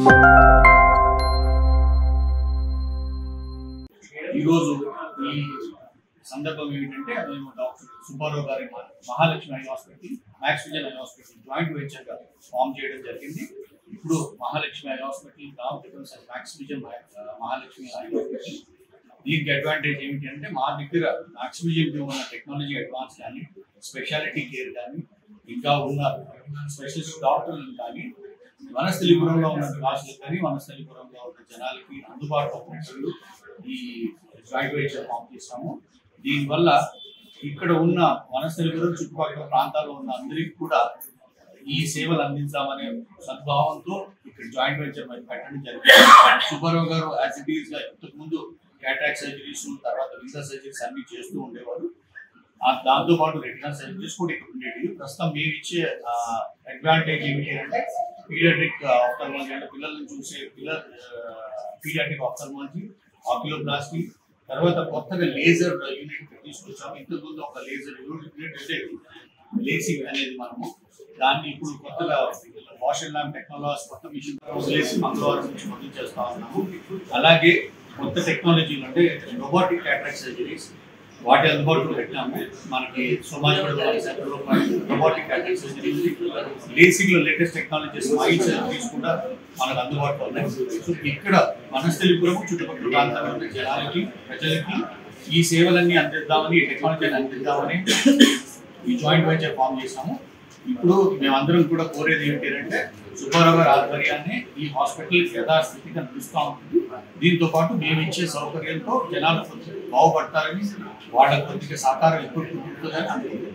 ఈరోజు ఈ సందర్భం ఏమిటంటే మేము డాక్టర్ సుబ్బారావు గారి మ- Mahalakshmi eye hospital Max Vision eye hospital joint venture గా ఫామ్ చేయడం జరిగింది ఇప్పుడు Mahalakshmi eye hospital name becomes Max Vision Mahalakshmi eye hospital దీనికి అడ్వాంటేజ్ ఏమిటి అంటే మా దగ్గర మ్యాక్స్ విజన్ ఉన్న టెక్నాలజీ అడ్వాన్స్ కానీ స్పెషాలిటీ కేర్ కానీ ఇంకా ఉన్న స్పెషలిస్ట్ డాక్టర్లు కానీ వనస్థలిపురంలో ఉన్న నివాసులకు కానీ వనస్థలిపురంలో ఉన్న జనాలకి అందుబాటులో ఉన్నట్లు ఈ జాయింట్ వెంచర్ ఫామ్ చేస్తాము దీనివల్ల ఇక్కడ ఉన్న వనస్థలిపురం చుట్టుపక్కల ప్రాంతాల్లో ఉన్న అందరికీ కూడా ఈ సేవలు అందించామనే సద్భావంతో ఇక్కడ జాయింట్ వెంచర్ మరి పెట్టడం జరిగింది సుబ్బారావు గారు యాజ్ ఇట్ ఈస్ గా ఇంతకు ముందు క్యాటాక్ సర్జరీస్ తర్వాత వింటర్ సర్జరీస్ అన్ని చేస్తూ ఉండేవారు ఆ దాంతో పాటు రెటినా సర్జరీస్ కూడా ఇక్కడ ఉండేవి ప్రస్తుతం మేము ఇచ్చే అడ్వాంటేజ్ ఏమిటి అంటే పీడియాట్రిక్ ఆఫ్థల్మాలజీ అంటే పిల్లల్ని చూసే పిల్లల పీడియాట్రిక్ ఆఫ్థల్మాలజీ ఆక్యులోప్లాస్టీ తర్వాత కొత్తగా లేజర్ యూనిట్ తీసుకొచ్చాము ఇంతకు ముందు ఒక లేజర్ యూనిట్ అంటే లేసింగ్ అనేది మనము దాన్ని ఇప్పుడు కొత్తగా వాష్ అండ్ ల్యాంప్ టెక్నాలజీ కొత్త మిషన్ వదిలేసి మంగళవారం నుంచి మొదలు చేస్తా ఉన్నాము అలాగే కొత్త టెక్నాలజీలు అంటే రోబోటిక్ క్యాటరాక్ట్ సర్జరీస్ వాటి అందుబాటులో పెట్టాము మనకి సోమాజిగూడ సెంటర్లో రోబోటిక్ క్యాటరాక్ట్ సర్జరీ ఉంది లేసింగ్ లో లేటెస్ట్ టెక్నాలజీస్ మైండ్ సర్జరీస్ కూడా మనకు అందుబాటులో ఉన్నాయి సో ఇక్కడ మనస్థలిపురం చుట్టుపక్కల ప్రాంతాల్లో ఉన్న జనాలకి ప్రజలకి ఈ సేవలన్నీ అందిద్దామని ఈ టెక్నాలజీని అందిద్దామని ఈ జాయింట్ వెంచర్ ఫామ్ చేసాము ఇప్పుడు మేమందరం కూడా కోరేది ఏంటి అంటే సుబ్బారావు గారి ఆధ్వర్యాన్ని ఈ హాస్పిటల్ యథాస్థితిగా నడుస్తూ ఉంటుంది దీంతో పాటు మేము ఇచ్చే సౌకర్యంతో జనాలు కొంచెం బాగుపడతారని వాళ్ళ కొద్దిగా సహకారం ఎక్కువ ఉంటుందని అనుకుంటున్నాం